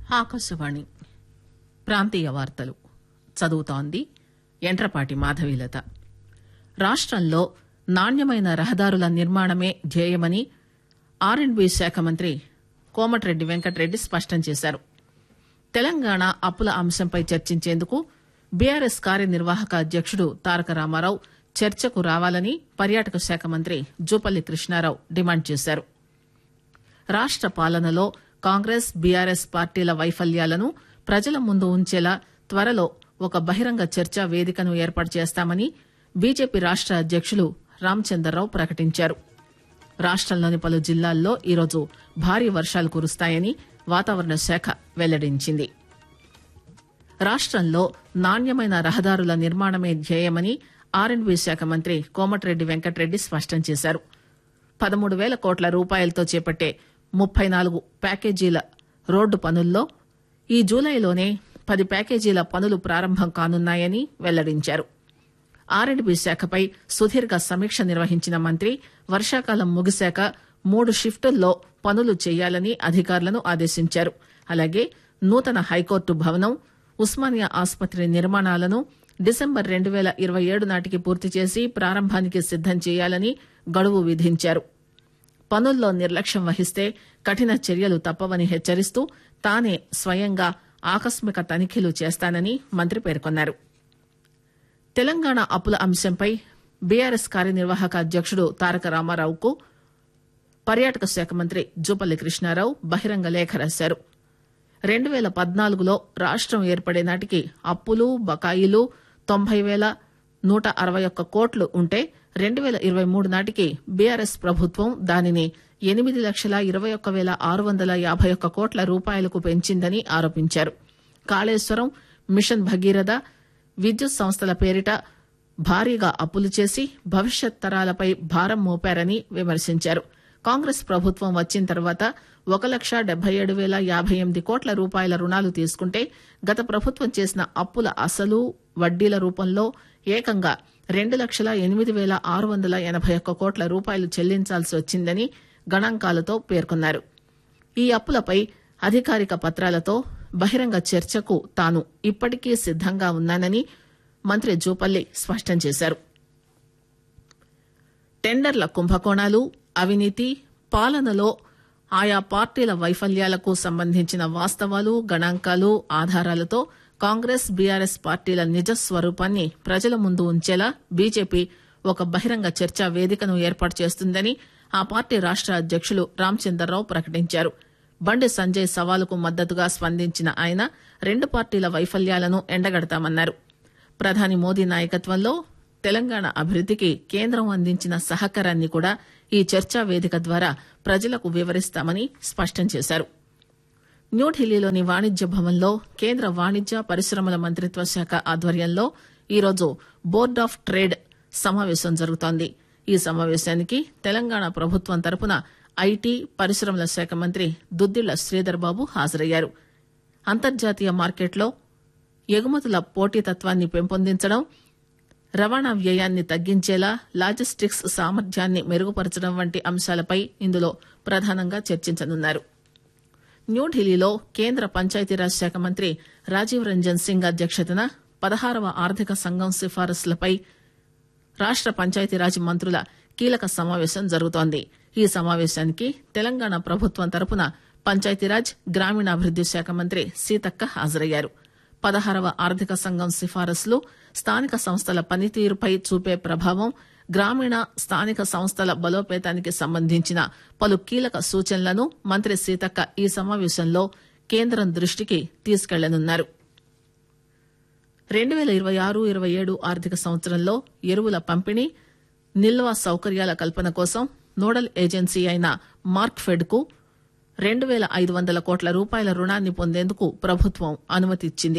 ఆకాశవాణి ప్రాంతీయ వార్తలు చదువుతోంది ఎంట్రపాటి మాధవీలత రాష్టంలో నాణ్యమైన రహదారుల నిర్మాణమే ధ్యేయమని ఆర్ అండ్ బి శాఖ మంత్రి కోమటిరెడ్డి వెంకటరెడ్డి స్పష్టం చేశారు తెలంగాణ అప్పుల అంశంపై చర్చించేందుకు బీఆర్ఎస్ కార్యనిర్వాహక అధ్యకుడు తారక రామారావు చర్చకు రావాలని పర్యాటక శాఖ మంత్రి జూపల్లి కృష్ణారావు డిమాండ్ చేశారు రాష్ట పాలనలో కాంగ్రెస్ బీఆర్ఎస్ పార్టీల వైఫల్యాలను ప్రజల ముందు ఉంచేలా త్వరలో ఒక బహిరంగ చర్చా వేదికను ఏర్పాటు చేస్తామని బీజేపీ రాష్ట అధ్యకులు రామచందర్రావు ప్రకటించారు రాష్టంలోని పలు జిల్లాల్లో ఈరోజు భారీ వర్షాలు కురుస్తాయని వాతావరణ శాఖ వెల్లడించింది రాష్టంలో నాణ్యమైన రహదారుల నిర్మాణమే ధ్యేయమని ఆర్ అండ్ బి శాఖ మంత్రి కోమటిరెడ్డి వెంకటరెడ్డి స్పష్టం చేశారు పదమూడు పేల కోట్ల రూపాయలతో చేపట్టే ముప్పై నాలుగు ప్యాకేజీల రోడ్డు పనుల్లో ఈ జూలైలోనే పది ప్యాకేజీల పనులు ప్రారంభం కానున్నాయని వెల్లడించారు ఆర్ అండ్ బి శాఖపై సుదీర్ఘ సమీక్ష నిర్వహించిన మంత్రి వర్షాకాలం ముగిశాక మూడు షిఫ్టుల్లో పనులు చేయాలని అధికారులను ఆదేశించారు అలాగే నూతన హైకోర్టు భవనం ఉస్మానియా ఆసుపత్రి నిర్మాణాలను డిసెంబర్ రెండు పేల ఇరవై ఏడు నాటికి పూర్తి చేసి ప్రారంభానికి సిద్దం చేయాలని గడువు విధించారు పనుల్లో నిర్లక్ష్యం వహిస్తే కఠిన చర్యలు తప్పవని హెచ్చరిస్తూ తానే స్వయంగా ఆకస్మిక తనిఖీలు చేస్తానని మంత్రి పేర్కొన్నారు తెలంగాణ అప్పుల అంశంపై బీఆర్ఎస్ కార్యనిర్వాహక అధ్యకుడు తారక రామారావుకు పర్యాటక శాఖ మంత్రి జూపల్లి కృష్ణారావు బహిరంగ లేఖ రాశారు రెండు పేల పద్నాలుగులో రాష్టం ఏర్పడే నాటికి అప్పులు బకాయిలు తొంభై పేల నూట అరవై ఒక్క కోట్లు ఉంటే రెండు పేల ఇరవై మూడు నాటికి బీఆర్ఎస్ ప్రభుత్వం దానిని ఎనిమిది లక్షల ఇరవై ఒక్క పేల ఆరు వందల యాభై ఒక్క కోట్ల రూపాయలకు పెంచిందని ఆరోపించారు కాళేశ్వరం మిషన్ భగీరథ విద్యుత్ సంస్థల పేరిట భారీగా అప్పులు చేసి భవిష్యత్ తరాలపై భారం మోపారని విమర్శించారు కాంగ్రెస్ ప్రభుత్వం వచ్చిన తర్వాత ఒక లక్ష డెబ్బై ఏడు పేల యాభై ఎనిమిది కోట్ల రూపాయల రుణాలు తీసుకుంటే గత ప్రభుత్వం చేసిన అప్పుల అసలు వడ్డీల రూపంలో ఏకంగా రెండు లక్షల ఎనిమిది పేల ఆరు వందల ఎనబై ఒక్క కోట్ల రూపాయలు చెల్లించాల్సి వచ్చిందని గణాంకాలతో పేర్కొన్నారు ఈ అప్పులపై అధికారిక పత్రాలతో బహిరంగ చర్చకు తాను ఇప్పటికీ సిద్దంగా ఉన్నానని మంత్రి జూపల్లి స్పష్టం చేశారు టెండర్ల కుంభకోణాలు అవినీతి పాలనలో ఆయా పార్టీల వైఫల్యాలకు సంబంధించిన వాస్తవాలు గణాంకాలు ఆధారాలతో కాంగ్రెస్ బీఆర్ఎస్ పార్టీల నిజ స్వరూపాన్ని ప్రజల ముందు ఉంచేలా బీజేపీ ఒక బహిరంగ చర్చా వేదికను ఏర్పాటు చేస్తుందని ఆ పార్టీ రాష్ట అధ్యకులు రామచందర్రావు ప్రకటించారు బండి సంజయ్ సవాలుకు మద్దతుగా స్పందించిన ఆయన రెండు పార్టీల వైఫల్యాలను ఎండగడతామన్నారు ప్రధాని మోదీ నాయకత్వంలో తెలంగాణ అభివృద్దికి కేంద్రం అందించిన సహకారాన్ని కూడా ఈ చర్చా వేదిక ద్వారా ప్రజలకు వివరిస్తామని స్పష్టం చేశారు న్యూఢిల్లీలోని వాణిజ్య భవన్లో కేంద్ర వాణిజ్య పరిశ్రమల మంత్రిత్వ శాఖ ఆధ్వర్యంలో ఈరోజు బోర్డ్ ఆఫ్ ట్రేడ్ సమావేశం జరుగుతోంది ఈ సమావేశానికి తెలంగాణ ప్రభుత్వం తరపున ఐటీ పరిశ్రమల శాఖ మంత్రి దుద్దిళ్ల శ్రీధర్ బాబు హాజరయ్యారు అంతర్జాతీయ మార్కెట్లో ఎగుమతుల పోటీతత్వాన్ని పెంపొందించడం రవాణా వ్యయాన్ని తగ్గించేలా లాజిస్టిక్స్ సామర్థ్యాన్ని మెరుగుపరచడం వంటి అంశాలపై ఇందులో ప్రధానంగా చర్చించనున్నారు న్యూఢిల్లీలో కేంద్ర పంచాయతీరాజ్ శాఖ మంత్రి రాజీవ్ రంజన్ సింగ్ అధ్యక్షతన పదహారవ ఆర్థిక సంఘం సిఫారసులపై రాష్ట పంచాయతీరాజ్ మంత్రుల కీలక సమావేశం జరుగుతోంది ఈ సమావేశానికి తెలంగాణ ప్రభుత్వం తరపున పంచాయతీరాజ్ గ్రామీణాభివృద్ది శాఖ మంత్రి సీతక్క హాజరయ్యారు పదహారవ ఆర్థిక సంఘం సిఫారసులు స్థానిక సంస్థల పనితీరుపై చూపే ప్రభావం గ్రామీణ స్థానిక సంస్థల బలోపేతానికి సంబంధించిన పలు కీలక సూచనలను మంత్రి సీతక్క ఈ సమావేశంలో కేంద్రం దృష్టికి తీసుకెళ్లనున్నారు రెండు పేల ఇరవై ఆరు ఇరవై ఏడు ఆర్థిక సంవత్సరంలో ఎరువుల పంపిణీ నిల్వ సౌకర్యాల కల్పన కోసం నోడల్ ఏజెన్సీ అయిన మార్క్ఫెడ్ కు రెండు పేల ఐదు వందల కోట్ల రూపాయల రుణాన్ని పొందేందుకు ప్రభుత్వం అనుమతి ఇచ్చింది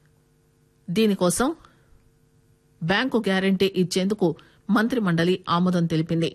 దీనికోసం బ్యాంకు గ్యారంటీ ఇచ్చేందుకు మంత్రి మండలి ఆమోదం తెలిపింది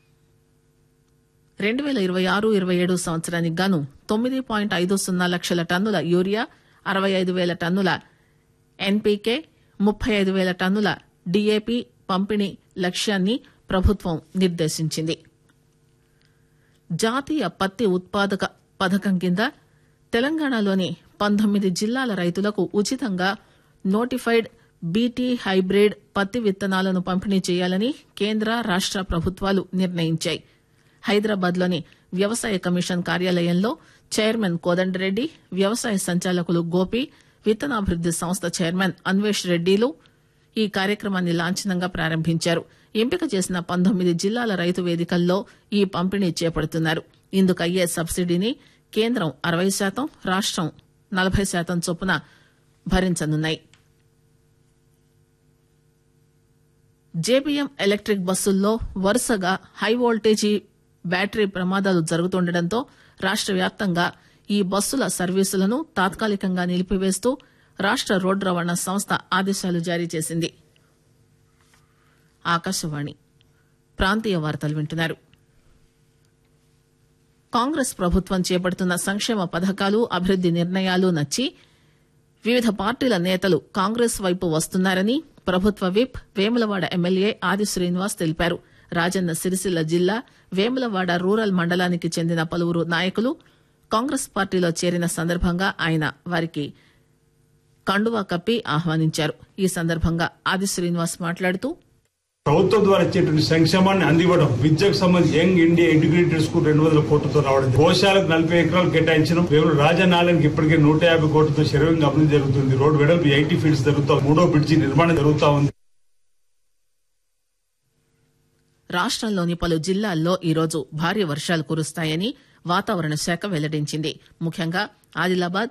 రెండు పేల ఇరవై ఆరు ఇరవై ఏడు సంవత్సరానికి గాను తొమ్మిది పాయింట్ ఐదు సున్నా లక్షల టన్నుల యూరియా అరవై ఐదు వేల టన్నుల ఎన్పీకే ముప్పై ఐదు వేల టన్నుల డీఏపీ పంపిణీ లక్ష్యాన్ని ప్రభుత్వం నిర్దేశించింది జాతీయ పత్తి ఉత్పాదక పథకం కింద తెలంగాణలోని పంతొమ్మిది జిల్లాల రైతులకు ఉచితంగా నోటిఫైడ్ బీటీ హైబ్రిడ్ పత్తి విత్తనాలను పంపిణీ చేయాలని కేంద్ర రాష్ట ప్రభుత్వాలు నిర్ణయించాయి హైదరాబాద్ లోని వ్యవసాయ కమిషన్ కార్యాలయంలో చైర్మన్ కోదండరెడ్డి వ్యవసాయ సంచాలకులు గోపి విత్తనాభివృద్ది సంస్థ చైర్మన్ అన్వేష్ రెడ్డిలు ఈ కార్యక్రమాన్ని లాంఛనంగా ప్రారంభించారు ఎంపిక చేసిన పంతొమ్మిది జిల్లాల రైతు వేదికల్లో ఈ పంపిణీ చేపడుతున్నారు ఇందుకు అయ్యే సబ్సిడీని కేంద్రం అరవై శాతం రాష్టం నలభై శాతం చొప్పున భరించనున్నాయి జేబీఎం ఎలక్ట్రిక్ బస్సుల్లో వరుసగా హై వోల్టేజీ బ్యాటరీ ప్రమాదాలు జరుగుతుండటంతో రాష్ట వ్యాప్తంగా ఈ బస్సుల సర్వీసులను తాత్కాలికంగా నిలిపివేస్తూ రాష్ట రోడ్డు రవాణా సంస్థ ఆదేశాలు జారీ చేసింది ఆకాశవాణి ప్రాంతీయ వార్తలు వింటున్నారు కాంగ్రెస్ ప్రభుత్వం చేపడుతున్న సంక్షేమ పథకాలు అభివృద్ది నిర్ణయాలు నచ్చి వివిధ పార్టీల నేతలు కాంగ్రెస్ వైపు వస్తున్నారని ప్రభుత్వ విప్ వేములవాడ ఎమ్మెల్యే ఆది శ్రీనివాస్ తెలిపారు రాజన్న సిరిసిల్ల జిల్లా వేములవాడ రూరల్ మండలానికి చెందిన పలువురు నాయకులు కాంగ్రెస్ పార్టీలో చేరిన సందర్భంగా ఆయన వారికి కండువా కప్పి ఆహ్వానించారు ఈ సందర్భంగా ఆది శ్రీనివాస్ మాట్లాడుతూ ప్రభుత్వం ద్వారా ఇచ్చేటువంటి సంక్షేమాన్ని అందివ్వడం విద్యకు సంబంధించి యంగ్ ఇండియా ఇంటిగ్రేటెడ్ స్కూల్ రెండు వందల కోట్లతో రావడం గోశాలకు నలభై ఎకరాలు కేటాయించడం కేవలం రాజనాలయానికి ఇప్పటికే నూట యాభై కోట్లతో శరవంగా అభివృద్ధి జరుగుతుంది రోడ్డు వెడల్పు ఎయిటీ ఫీట్స్ జరుగుతా మూడో బ్రిడ్జి నిర్మాణం జరుగుతా ఉంది రాష్టంలోని పలు జిల్లాల్లో ఈరోజు భారీ వర్షాలు కురుస్తాయని వాతావరణ శాఖ వెల్లడించింది ముఖ్యంగా ఆదిలాబాద్